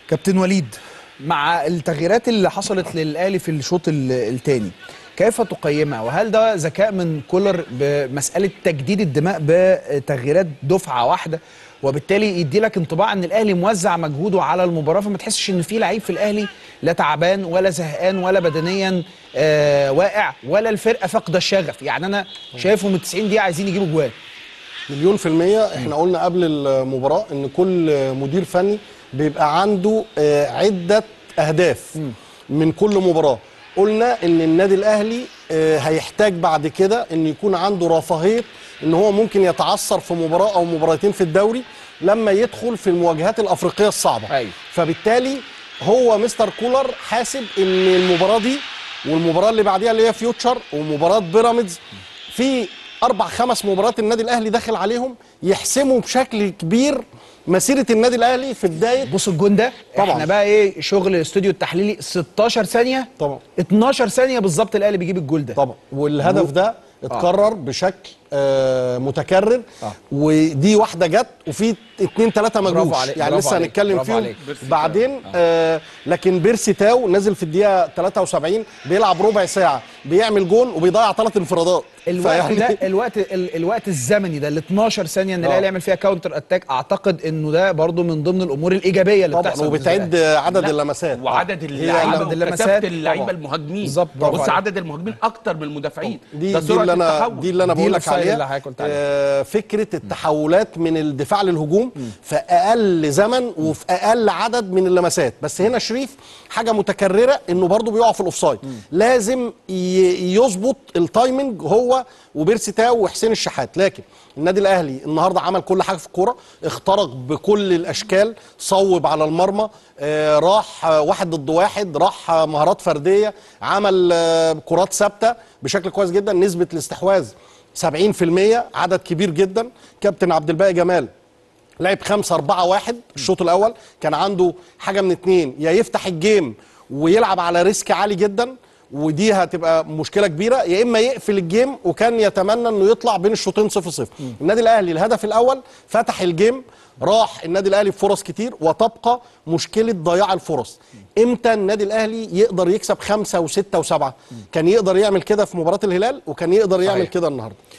كابتن وليد مع التغييرات اللي حصلت للاهلي في الشوط الثاني كيف تقيمها وهل ده ذكاء من كولر بمساله تجديد الدماء بتغييرات دفعه واحده وبالتالي يدي لك انطباع ان الاهلي موزع مجهوده على المباراه فما تحسش ان في لعيب في الاهلي لا تعبان ولا زهقان ولا بدنيا آه واقع ولا الفرقه فاقده الشغف يعني انا شايفهم ال 90 دقيقه عايزين يجيبوا جوان مليون في المية احنا قلنا قبل المباراة ان كل مدير فني بيبقى عنده آه، عدة اهداف من كل مباراة قلنا ان النادي الاهلي آه، هيحتاج بعد كده ان يكون عنده رفاهية ان هو ممكن يتعثر في مباراة او مباراتين في الدوري لما يدخل في المواجهات الافريقية الصعبة أيوة. فبالتالي هو مستر كولر حاسب ان المباراة دي والمباراة اللي بعديها اللي هي فيوتشر ومباراة بيراميدز في اربع خمس مباريات النادي الاهلي داخل عليهم يحسموا بشكل كبير مسيره النادي الاهلي في بدايه بص الجون ده طبعاً. احنا بقى ايه شغل الاستوديو التحليلي 16 ثانيه طبعا 12 ثانيه بالظبط الاهلي بيجيب الجول ده طبعا والهدف ده اتكرر بشكل آه متكرر آه. ودي واحده جت وفي اتنين تلاته ما برافو جوش عليك، يعني برافو لسه عليك، هنتكلم برافو فيهم عليك. بعدين آه لكن بيرسي تاو نزل في الدقيقه 73 بيلعب ربع ساعه بيعمل جون وبيضيع ثلاث انفرادات الوقت ده الوقت ال الوقت الزمني ده ال 12 ثانيه ان آه. الاهلي يعمل فيها كاونتر اتاك اعتقد انه ده برضو من ضمن الامور الايجابيه اللي طبعا بتحصل بالنسبة وبتعد للأهلي. عدد لا، اللمسات وعدد هي اللعيبه عدد اللمسات وكثافه اللعيبه طبعاً. المهاجمين بالظبط، برافو بص عليك. عدد المهاجمين اكتر من المدافعين دي ده دي سرعه اللي انا التحول دي اللي انا دي بقول لك الأوفسايد عليها اللي حضرتك قلت عليها. آه فكره التحولات من الدفاع للهجوم في اقل زمن وفي اقل عدد من اللمسات بس هنا شريف حاجه متكرره انه برضه بيقع في الاوفسايد لازم ي- يظبط التايمنج هو وبيرسي تاو وحسين الشحات لكن النادي الاهلي النهارده عمل كل حاجه في الكوره اخترق بكل الاشكال صوب على المرمى آه راح آه واحد ضد واحد راح آه مهارات فرديه عمل آه كرات ثابته بشكل كويس جدا نسبه الاستحواذ 70% عدد كبير جدا كابتن عبد الباقي جمال لعب 5 4 1 الشوط الاول كان عنده حاجه من اتنين يا يفتح الجيم ويلعب على ريسك عالي جدا ودي هتبقى مشكله كبيره يا اما يقفل الجيم وكان يتمنى انه يطلع بين الشوطين 0 0 النادي الاهلي الهدف الاول فتح الجيم راح النادي الاهلي بفرص كتير وتبقى مشكله ضياع الفرص امتى النادي الاهلي يقدر يكسب خمسة وستة وسبعة كان يقدر يعمل كده في مباراه الهلال وكان يقدر يعمل صحيح. كده النهارده